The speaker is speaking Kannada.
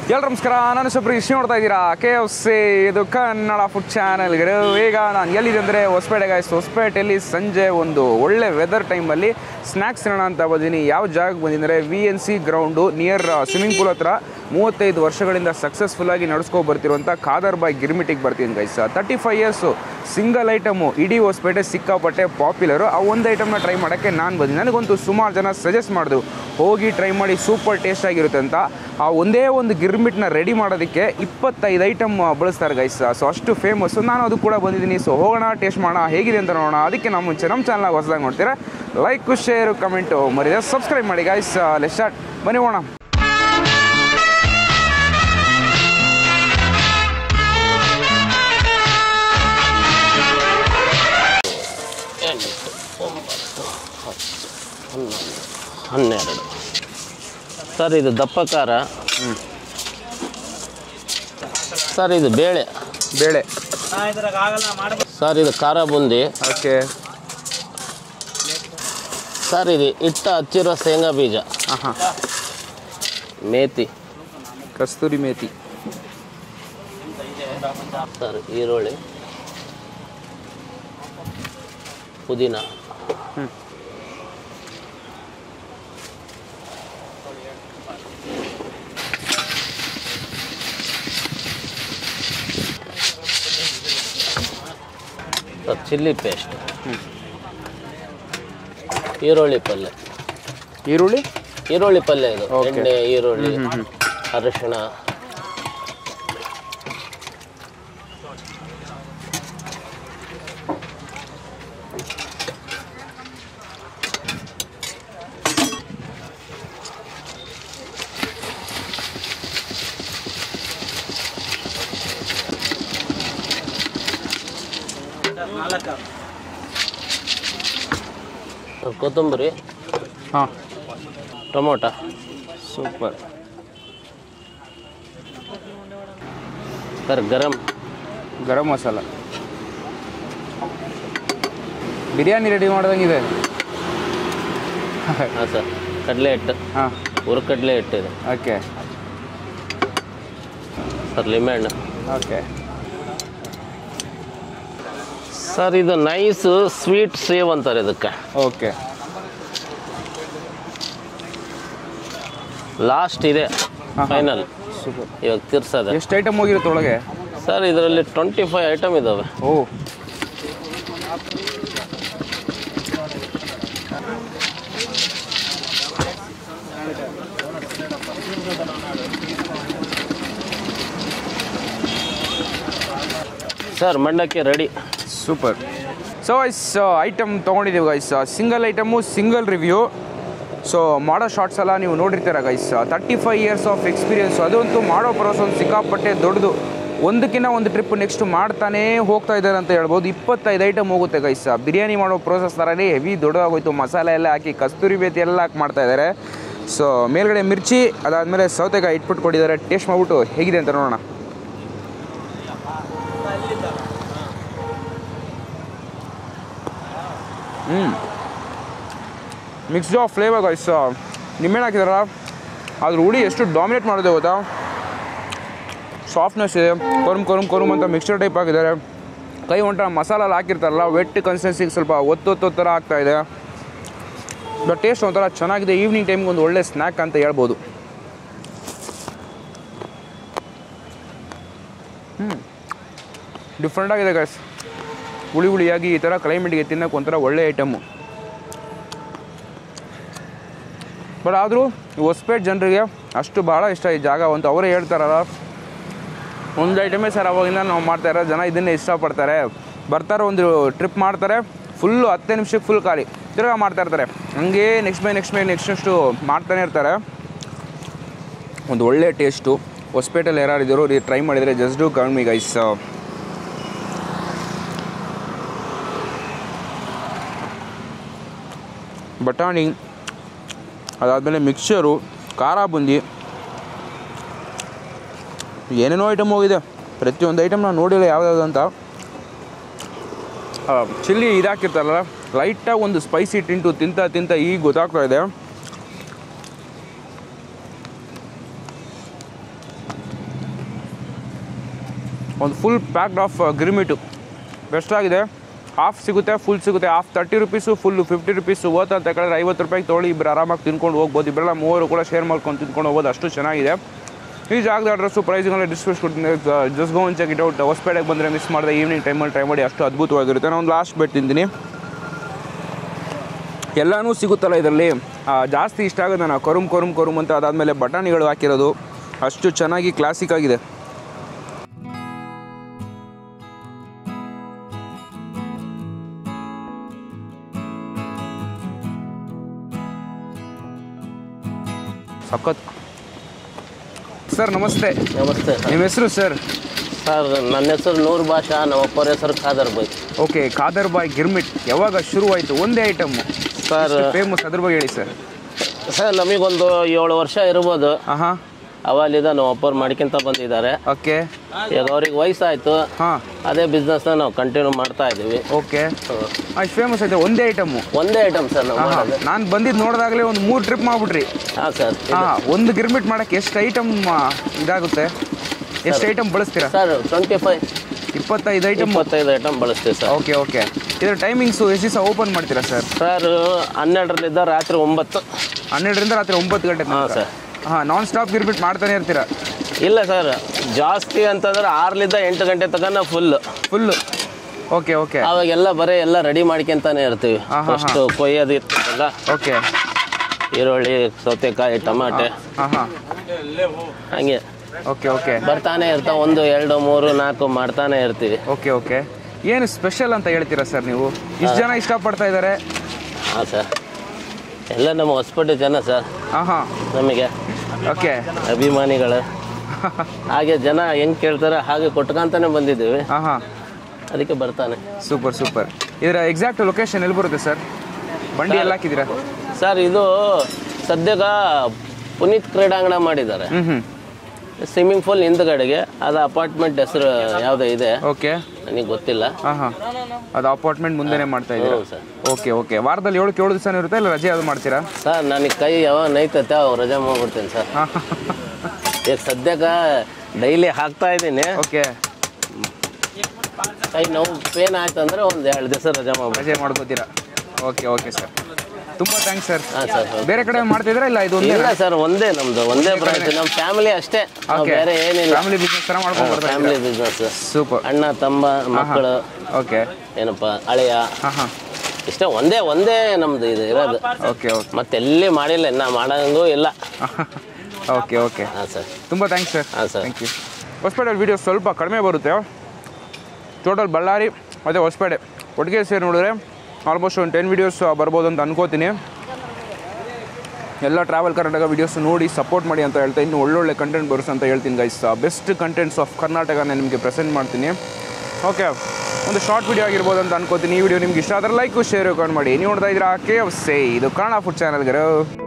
ಎಲ್ರು ನಮಸ್ಕಾರ ನಾನು ಸುಪ್ರೀಶ್ ನೋಡ್ತಾ ಇದ್ದೀರಾ ಕೆ ಎಫ್ ಸಿ ಇದು ಕನ್ನಡ ಫುಡ್ ಚಾನಲ್ಗಳು ಈಗ ನಾನು ಎಲ್ಲಿದೆ ಅಂದರೆ ಹೊಸಪೇಟೆ ಗಾಯ್ಸ್ ಹೊಸಪೇಟೆಯಲ್ಲಿ ಸಂಜೆ ಒಂದು ಒಳ್ಳೆ ವೆದರ್ ಟೈಮಲ್ಲಿ ಸ್ನ್ಯಾಕ್ಸ್ ತಿನ್ನೋಣ ಅಂತ ಬಂದಿನಿ ಯಾವ ಜಾಗಕ್ಕೆ ಬಂದಿದ್ದಾರೆ V N C ground near swimming pool ಹತ್ರ ಮೂವತ್ತೈದು ವರ್ಷಗಳಿಂದ ಸಕ್ಸಸ್ಫುಲ್ಲಾಗಿ ನಡೆಸ್ಕೊ ಬರ್ತಿರುವಂಥ ಖಾದರ್ ಬಾಯ್ ಗಿರ್ಮಿಟಿಗೆ ಬರ್ತೀನಿ guys thirty five years single item ಇಡೀ ಹೊಸಪೇಟೆ ಸಿಕ್ಕಾಪಟ್ಟೆ ಪಾಪ್ಯುಲರು ಆ ಒಂದು ಐಟಮ್ನ ಟ್ರೈ ಮಾಡೋಕ್ಕೆ ನಾನು ಬಂದಿನಿ ನನಗಂತೂ ಸುಮಾರು ಜನ ಸಜೆಸ್ಟ್ ಮಾಡಿದ್ರು ಹೋಗಿ ಟ್ರೈ ಮಾಡಿ ಸೂಪರ್ ಟೇಸ್ಟ್ ಆಗಿರುತ್ತೆ ಅಂತ ಆ ಒಂದೇ ಒಂದು ಗಿರ್ಮಿಟ್ನ ರೆಡಿ ಮಾಡೋದಕ್ಕೆ ಇಪ್ಪತ್ತೈದು ಐಟಮ್ ಬಳಸ್ತಾರೆ ಗೈಸ್ ಸೊ ಅಷ್ಟು ಫೇಮಸ್ಸು ನಾನು ಅದು ಕೂಡ ಬಂದಿದ್ದೀನಿ ಸೊ ಹೋಗೋಣ ಟೇಸ್ಟ್ ಮಾಡೋಣ ಹೇಗಿದೆ ಅಂತ ನೋಡೋಣ ಅದಕ್ಕೆ ನಮ್ಮ ಮುಂಚೆ ನಮ್ಮ ಚಾನಲ್ಗೆ ಹೊಸದಾಗಿ ನೋಡ್ತೀರಾ ಲೈಕ್ ಶೇರು ಕಮೆಂಟು ಮರಿದೆ ಸಬ್ಸ್ಕ್ರೈಬ್ ಮಾಡಿ ಗೈಸ್ ಲೆಟ್ ಸ್ಟಾರ್ಟ್ ಬನ್ನಿ ಹೋಗೋಣ ಎಂಟು ಒಂಬತ್ತು ಹತ್ತು ಹನ್ನೊಂದು ಹನ್ನೆರಡು ಸರ್ ಇದು ದಪ್ಪ ಖಾರ ಸರ್ ಇದು ಬೇಳೆ ಬೇಳೆ ಸರ್ ಇದು ಖಾರ ಬುಂದಿ ಓಕೆ ಸರ್ ಇದು ಇಟ್ಟ ಹಚ್ಚಿರೋ ಶೇಂಗಾ ಬೀಜ ಹಾಂ ಹಾಂ ಮೇಥಿ ಕಸ್ತೂರಿ ಮೇಥಿ ಸರ್ ಈರುಳ್ಳಿ ಪುದೀನ ಹ್ಮ್. ಸರ್ ಚಿಲ್ಲಿ ಪೇಸ್ಟ್ ಈರುಳ್ಳಿ ಪಲ್ಯ ಈರುಳ್ಳಿ ಈರುಳ್ಳಿ ಪಲ್ಯ ಇದು Okay. ಎಣ್ಣೆ ಈರುಳ್ಳಿ ಹ್ಮ್, ಹ್ಮ್, ಅರಿಶಿಣ ಕೊತ್ತಂಬರಿ ಹಾಂ tomato super sir garam garam masala biryani ready ಮಾಡ್ದಂಗಿದೆ ಹಾಂ ಸರ್ ಕಡಲೆ ಹಿಟ್ಟು ಹಾಂ ಹುರ್ಕಡ್ಲೆ ಹಿಟ್ಟು ಇದೆ ಓಕೆ ಸರ್ ಲಿಮೆಣ್ಣು ಓಕೆ ಸರ್ ಇದು ನೈಸ್ ಸ್ವೀಟ್ ಸೇವ್ ಅಂತಾರೆ ಇದಕ್ಕೆ ಓಕೆ ಲಾಸ್ಟ್ ಇದೆ ಹಾ. ಫೈನಲ್ ಸೂಪರ್ ಇವಾಗ ತಿರ್ಸೋದೆ ಎಷ್ಟು ಐಟಮ್ ಹೋಗಿರುತ್ತೆ ಒಳಗೆ ಸರ್ ಇದರಲ್ಲಿ ಟ್ವೆಂಟಿ ಫೈವ್ ಐಟಮ್ ಇದ್ದಾವೆ ಓ ಸರ್ ಮಂಡಕ್ಕಿ ರೆಡಿ ಸೂಪರ್ ಸೊ ಐಸ್ ಐಟಮ್ ತೊಗೊಂಡಿದ್ದೀವಿ guys single item single review so ಮಾಡೋ ಶಾರ್ಟ್ಸ್ ಎಲ್ಲ ನೀವು ನೋಡಿರ್ತೀರ guys thirty five years of experience ಅದಂತೂ ಮಾಡೋ ಪ್ರೋಸೆಸ್ ಒಂದು ಸಿಕ್ಕಾಪಟ್ಟೆ ದೊಡ್ಡದು ಒಂದಕ್ಕಿಂತ ಒಂದು ಟ್ರಿಪ್ ನೆಕ್ಸ್ಟ್ ಮಾಡ್ತಾನೇ ಹೋಗ್ತಾ ಇದ್ದಾರೆ ಅಂತ ಹೇಳ್ಬೋದು ಇಪ್ಪತ್ತೈದು ಐಟಮ್ ಹೋಗುತ್ತೆ ಗೈಸ್ ಬಿರಿಯಾನಿ ಮಾಡೋ ಪ್ರೋಸೆಸ್ ಥರನೇ ಹೆವಿ ದೊಡ್ಡದಾಗೋಯ್ತು ಮಸಾಲೆ ಎಲ್ಲ ಹಾಕಿ ಕಸ್ತೂರಿ ಬೇತಿ ಎಲ್ಲ ಹಾಕಿ ಮಾಡ್ತಾ ಇದ್ದಾರೆ ಸೊ ಮೇಲ್ಗಡೆ ಮಿರ್ಚಿ ಅದಾದಮೇಲೆ ಸೌತೆಕಾಯಿ ಇಟ್ಬಿಟ್ಟು ಕೊಟ್ಟಿದ್ದಾರೆ ಟೇಸ್ಟ್ ಮಾಡ್ಬಿಟ್ಟು ಹೇಗಿದೆ ಅಂತ ನೋಡೋಣ ಹ್ಞೂ ಮಿಕ್ಸ್ಡ್ ಆಫ್ ಫ್ಲೇವರ್ ಗೈಸ್ ನಿಮ್ಮೇನು ಹಾಕಿದಾರಲ್ಲ ಅದ್ರ ಹುಡಿ ಎಷ್ಟು ಡಾಮಿನೇಟ್ ಮಾಡಿದೆ ಗೊತ್ತಾ ಸಾಫ್ಟ್ನೆಸ್ ಇದೆ ಕೊರುಮ್ ಕೊರುಮ್ ಕೊರುಮ್ ಅಂತ ಮಿಕ್ಸ್ಚರ್ ಟೈಪ್ ಹಾಕಿದ್ದಾರೆ ಕೈ ಹೊಂಟ ಮಸಾಲ ಎಲ್ಲ ಹಾಕಿರ್ತಾರಲ್ಲ ವೆಟ್ ಕನ್ಸಿಸ್ಟೆನ್ಸಿಗೆ ಸ್ವಲ್ಪ ಒತ್ತೊತ್ತು ಥರ ಆಗ್ತಾ ಇದೆ ಬಟ್ ಟೇಸ್ಟ್ ಒಂಥರ ಚೆನ್ನಾಗಿದೆ ಈವ್ನಿಂಗ್ ಟೈಮ್ಗೆ ಒಂದು ಒಳ್ಳೆ ಸ್ನ್ಯಾಕ್ ಅಂತ ಹೇಳ್ಬೋದು ಹ್ಞೂ ಡಿಫ್ರೆಂಟ್ ಆಗಿದೆ ಗೈಸ್ ಹುಳಿ ಹುಳಿಯಾಗಿ ಈ ಥರ ಕ್ಲೈಮೇಟ್ಗೆ ತಿನ್ನೋಕೆ ಒಂಥರ ಒಳ್ಳೆ ಐಟಮು ಬಟ್ ಆದರೂ ಹೊಸಪೇಟೆ ಜನರಿಗೆ ಅಷ್ಟು ಭಾಳ ಇಷ್ಟ ಈ ಜಾಗ ಅಂತ ಅವರೇ ಹೇಳ್ತಾರಲ್ಲ ಒಂದು ಐಟಮೇ ಸರ್ ಅವಾಗಿಂದ ನಾವು ಮಾಡ್ತಾ ಇರೋ ಜನ ಇದನ್ನೇ ಇಷ್ಟಪಡ್ತಾರೆ ಬರ್ತಾರೆ ಒಂದು ಟ್ರಿಪ್ ಮಾಡ್ತಾರೆ ಫುಲ್ಲು ಹತ್ತೇ ನಿಮಿಷಕ್ಕೆ ಫುಲ್ ಖಾಲಿ ತಿರ್ಗಾ ಮಾಡ್ತಾ ಇರ್ತಾರೆ ಹಂಗೆ next by next by next next ಮಾಡ್ತಾನೆ ಇರ್ತಾರೆ ಒಂದು ಒಳ್ಳೆ ಟೇಸ್ಟು ಹೊಸಪೇಟೆಲ್ಲಿ ಯಾರು ಇದ್ದರು ಟ್ರೈ ಮಾಡಿದರೆ ಜಸ್ಟ್ ಡೂ ಕಮ್ಮಿ ಗೈಸ್ ಬಟಾಣಿ ಅದಾದಮೇಲೆ ಮಿಕ್ಸರು ಖಾರ ಬುಂದಿ ಏನೇನೋ ಐಟಮ್ ಹೋಗಿದೆ ಪ್ರತಿಯೊಂದು ಐಟಮ್ ನಾನು ನೋಡಿಲ್ಲ ಯಾವ್ದಾವ್ದು ಅಂತ ಚಿಲ್ಲಿ ಇದಾಕಿರ್ತಾರಲ್ಲ ಲೈಟಾಗಿ ಒಂದು ಸ್ಪೈಸಿ ಟಿಂಟು ತಿಂತ ತಿಂತ ಈಗ ಗೊತ್ತಾಗ್ತಾ ಇದೆ ಒಂದು full packed of girmit best ಆಗಿದೆ ಹಾಫ್ ಸಿಗುತ್ತೆ ಫುಲ್ ಸಿಗುತ್ತೆ half thirty rupees full fifty rupees ಓತ ಅಂತ ಕೇಳಿದ್ರೆ ಐವತ್ತು ರೂಪಾಯಿಗೆ ತೊಗೊಳ್ಳಿ ಇಬ್ಬರು ಆರಾಮಾಗಿ ತಿನ್ಕೊಂಡು ಹೋಗ್ಬೋದು ಇಬ್ಬರೆಲ್ಲ ಮೂವರು ಕೂಡ ಶೇರ್ ಮಾಡ್ಕೊಂಡು ತಿನ್ಕೊಂಡು ಹೋಗ್ಬೋದು ಅಷ್ಟು ಚೆನ್ನಾಗಿದೆ ಈ ಜಾಗದ ಅಡ್ರೆಸ್ಸು ಪ್ರೈಸ್ಗೆಲ್ಲ ಡಿಸ್ಕಸ್ ಕೊಡ್ತೀನಿ just go check it out ಹೊಸಪೇಟೆಗೆ ಬಂದರೆ ಮಿಸ್ ಮಾಡಿದೆ ಈವ್ನಿಂಗ್ ಟೈಮಲ್ಲಿ ಟ್ರೈ ಮಾಡಿ ಅಷ್ಟು ಅದ್ಭುತವಾಗಿರುತ್ತೆ ನಾನು ಒಂದು ಲಾಸ್ಟ್ ಬೆಟ್ ತಿಂತೀನಿ ಎಲ್ಲನೂ ಸಿಗುತ್ತಲ್ಲ ಇದರಲ್ಲಿ ಜಾಸ್ತಿ ಇಷ್ಟ ಆಗೋದು ನಾನು ಕರುಮ್ ಕರುಮ್ ಕರುಮ್ ಅಂತ ಅದಾದಮೇಲೆ ಬಟಾಣಿಗಳು ಹಾಕಿರೋದು ಅಷ್ಟು ಚೆನ್ನಾಗಿ ಕ್ಲಾಸಿಕ್ ಆಗಿದೆ ಸಖತ್ ಸರ್ ನಮಸ್ತೆ ನಮಸ್ತೆ ನಿಮ್ಮ ಹೆಸರು ಸರ್ ಸರ್ ನನ್ನ ಹೆಸರು ನೂರ್ ಭಾಷಾ ನಮ್ಮ ಅಪ್ಪರ ಹೆಸರು ಖಾದರ್ ಬೈ ಓಕೆ ಖಾದರ್ ಬಾಯ್ ಗಿರ್ಮಿಟ್ ಯಾವಾಗ ಶುರುವಾಯಿತು ಒಂದೇ ಐಟಮ್ಮು ಸರ್ ಫೇಮಸ್ ಅದ್ರ ಬಗ್ಗೆ ಹೇಳಿ ಸರ್ ಸರ್ ನಮಗೊಂದು ಏಳು ವರ್ಷ ಇರ್ಬೋದು ಹಾಂ ಹಾಂ ಅವಾಲಿದ ನಮ್ಮ ಅಪ್ಪರು ಮಾಡ್ಕೊಂತ ಬಂದಿದ್ದಾರೆ ಓಕೆ ಈಗ ಅವ್ರಿಗೆ ವಯಸ್ಸಾಯ್ತು ಹಾಂ ಅದೇ ಬಿಸ್ನೆಸ್ನ ನಾವು ಕಂಟಿನ್ಯೂ ಮಾಡ್ತಾ ಇದ್ದೀವಿ ಓಕೆ ಅಷ್ಟು ಫೇಮಸ್ ಐತೆ ಒಂದೇ ಐಟಮ್ಮು ಒಂದೇ ಐಟಮ್ ಸರ್ ನಾವು ಮಾಡೋದು ನಾನು ಬಂದಿದ್ದು ನೋಡಿದಾಗಲೇ ಒಂದು ಮೂರು ಟ್ರಿಪ್ ಮಾಡ್ಬಿಟ್ರಿ ಹಾಂ ಸರ್ ಹಾಂ ಒಂದು ಗಿರ್ಮಿಟ್ ಮಾಡೋಕ್ಕೆ ಎಷ್ಟು ಐಟಮ್ ಇದಾಗುತ್ತೆ ಎಷ್ಟು ಐಟಮ್ ಬಳಸ್ತೀರಾ ಸರ್ ಟ್ವೆಂಟಿ ಫೈವ್ ಇಪ್ಪತ್ತೈದು ಐಟಮ್ ಇಪ್ಪತ್ತೈದು ಐಟಮ್ ಬಳಸ್ತೀವಿ ಸರ್ ಓಕೆ ಓಕೆ ಇದರ ಟೈಮಿಂಗ್ಸು ಎಷ್ಟು ದಿವಸ ಓಪನ್ ಮಾಡ್ತೀರಾ ಸರ್ ಸರ್ ಹನ್ನೆರಡರಲ್ಲಿದ್ದ ರಾತ್ರಿ ಒಂಬತ್ತು ಹನ್ನೆರಡರಿಂದ ರಾತ್ರಿ ಒಂಬತ್ತು ಗಂಟೆ ಹಾಂ ಸರ್ ಹಾಂ ನಾನ್ ಸ್ಟಾಪ್ ಗಿರ್ಮಿಟ್ ಮಾಡ್ತಾನೆ ಇರ್ತೀರಾ ಇಲ್ಲ ಸರ್ ಜಾಸ್ತಿ ಅಂತಂದ್ರೆ ಆರಲಿದ್ದ ಎಂಟು ಗಂಟೆ ತನಕ ಫುಲ್ ಫುಲ್ಲು ಓಕೆ ಓಕೆ ಅವಾಗೆಲ್ಲ ಬರೀ ಎಲ್ಲ ರೆಡಿ ಮಾಡ್ಕೊಂತಾನೆ ಇರ್ತೀವಿ ಹಾ, ಹಾ, ಫಸ್ಟ್ ಕೊಯ್ಯೋದು ಇರ್ತದಲ್ಲ ಓಕೆ ಈರುಳ್ಳಿ ಸೌತೆಕಾಯಿ ಟಮಾಟೆ ಹಾಂ ಹಾಂ ಹಂಗೆ ಓಕೆ ಓಕೆ ಬರ್ತಾನೆ ಇರ್ತಾವ ಒಂದು ಎರಡು ಮೂರು ನಾಲ್ಕು ಮಾಡ್ತಾನೆ ಇರ್ತೀವಿ ಓಕೆ ಓಕೆ ಏನು ಸ್ಪೆಷಲ್ ಅಂತ ಹೇಳ್ತೀರಾ ಸರ್ ನೀವು ಇಷ್ಟು ಜನ ಇಷ್ಟಪಡ್ತಾ ಇದ್ದಾರೆ ಹಾಂ ಸರ್ ಎಲ್ಲ ನಮ್ಮ ಹೊಸಪೇಟೆ ಜನ ಸರ್ ಹಾಂ ಹಾಂ ನಮಗೆ ಓಕೆ ಅಭಿಮಾನಿಗಳು ಹಾಗೆ ಜನ ಹೆಂಗೆ ಕೇಳ್ತಾರೆ ಹಾಗೆ ಕೊಟ್ಕೊಂತಾನೆ ಬಂದಿದ್ದೀವಿ ಹಾಂ ಹಾಂ ಅದಕ್ಕೆ ಬರ್ತಾನೆ ಸೂಪರ್ ಸೂಪರ್ ಇದರ ಎಕ್ಸಾಕ್ಟ್ ಲೊಕೇಶನ್ ಎಲ್ಲಿ ಬರುತ್ತೆ ಸರ್ ಬಂಡಿ ಎಲ್ಲ ಹಾಕಿದ್ದೀರಾ ಸರ್ ಇದು ಸದ್ಯಕ್ಕೆ ಪುನೀತ್ ಕ್ರೀಡಾಂಗಣ ಮಾಡಿದ್ದಾರೆ ಹ್ಞೂ ಹ್ಞೂ ಸ್ವಿಮ್ಮಿಂಗ್ ಪೂಲ್ ಹಿಂದ್ಗಡೆಗೆ ಅದು ಅಪಾರ್ಟ್ಮೆಂಟ್ ಹೆಸರು ಯಾವುದೋ ಇದೆ ಓಕೆ ನನಗೆ ಗೊತ್ತಿಲ್ಲ ಹಾಂ ಹಾಂ ಅದು ಅಪಾರ್ಟ್ಮೆಂಟ್ ಮುಂದೆನೇ ಮಾಡ್ತಾ ಇದ್ದೀರಾ ಹ್ಞೂ ಸರ್ ಓಕೆ ಓಕೆ ವಾರದಲ್ಲಿ ಏಳು ಏಳು ದಿವಸ ಇರುತ್ತೆ ಇಲ್ಲ ರಜೆ ಅದು ಮಾಡ್ತೀರಾ ಸರ್ ನನಗೆ ಕೈ ಯಾವ ನೈತತ್ತೆ ಅವಾಗ ರಜೆ ಮಾಡ್ಬಿಡ್ತೀನಿ ಸರ್ ಹಾಂ ಈಗ ಸದ್ಯಕ್ಕೆ ಡೈಲಿ ಹಾಕ್ತಾ ಇದ್ದೀನಿ ಓಕೆ ಕೈ ನೋವು ಪೇನ್ ಆಯ್ತು ಅಂದರೆ ಒಂದು ಎರಡು ದಿವಸ ರಜೆ ಮಾಡ್ಬಿಡ್ತೀನಿ ರಜೆ ಮಾಡ್ಕೋತೀರಾ ಓಕೆ ಓಕೆ ಸರ್ ತುಂಬ ಥ್ಯಾಂಕ್ಸ್ ಸರ್ ಹಾಂ ಸರ್ ಬೇರೆ ಕಡೆ ಮಾಡ್ತಿದ್ದೀರಾ ಇಲ್ಲ ಇದು ಒಂದೇ ಇಲ್ಲ ಸರ್ ಒಂದೇ ನಮ್ದು ಒಂದೇ ಬ್ರಾಂಚ್ ನಮ್ಮ ಫ್ಯಾಮಿಲಿ ಅಷ್ಟೇ ನಾವು ಓಕೆ ಬೇರೆ ಏನಿಲ್ಲ ಫ್ಯಾಮಿಲಿ ಬಿಸ್ನೆಸ್ ಥರ ಮಾಡ್ಕೊಂಡು ಬರ್ತಾ ಫ್ಯಾಮಿಲಿ ಬಿಸ್ನೆಸ್ ಸೂಪರ್ ಅಣ್ಣ ತಮ್ಮ ಮಕ್ಕಳು ಓಕೆ ಏನಪ್ಪ ಅಳೆಯ ಹಾಂ ಹಾಂ ಇಷ್ಟೇ ಒಂದೇ ಒಂದೇ ನಮ್ದು ಇದು ಇರೋದು ಓಕೆ ಓಕೆ ಮತ್ತೆಲ್ಲಿ ಮಾಡಿಲ್ಲ ಇನ್ನ ಮಾಡಂಗೂ ಇಲ್ಲ ಓಕೆ ಓಕೆ ಹಾಂ ಸರ್ ತುಂಬ ಥ್ಯಾಂಕ್ಸ್ ಸರ್ ಹಾಂ sir thank you Hosapete video ಸ್ವಲ್ಪ ಕಡಿಮೆ ಬರುತ್ತೆ ಟೋಟಲ್ ಬಳ್ಳಾರಿ ಮತ್ತು ಹೊಸಪೇಟೆ ಒಟ್ಟಿಗೆ ಸೇರಿ ನೋಡಿದ್ರೆ ಆಲ್ಮೋಸ್ಟ್ ಒಂದು ಟೆನ್ ವೀಡಿಯೋಸ್ ಬರ್ಬೋದು ಅಂತ ಅನ್ಕೋತೀನಿ ಎಲ್ಲ ಟ್ರಾವೆಲ್ ಕರ್ನಾಟಕ ವೀಡಿಯೋಸ್ ನೋಡಿ ಸಪೋರ್ಟ್ ಮಾಡಿ ಅಂತ ಹೇಳ್ತಾ ಇನ್ನು ಒಳ್ಳೊಳ್ಳೆ ಕಂಟೆಂಟ್ ಬರುತ್ತೆ ಅಂತ ಹೇಳ್ತೀನಿ ಗೈಸ್ ಬೆಸ್ಟ್ ಕಂಟೆಂಟ್ಸ್ ಆಫ್ ಕರ್ನಾಟಕನ ನಿಮಗೆ ಪ್ರೆಸೆಂಟ್ ಮಾಡ್ತೀನಿ ಓಕೆ ಒಂದು ಶಾರ್ಟ್ ವಿಡಿಯೋ ಆಗಿರ್ಬೋದು ಅಂತ ಅನ್ಕೋತೀನಿ ಈ ವಿಡಿಯೋ ನಿಮ್ಗೆ ಇಷ್ಟ ಆದರೆ ಲೈಕು ಶೇರ್ ಕಮೆಂಟ್ ಮಾಡಿ ನೀವು ನೋಡ್ತಾ ಇದ್ದೀರಾ ಕೆ ಎಫ್ ಸಿ ಇದು ಕನ್ನಡ ಫುಡ್ ಚಾನಲ್ಗರು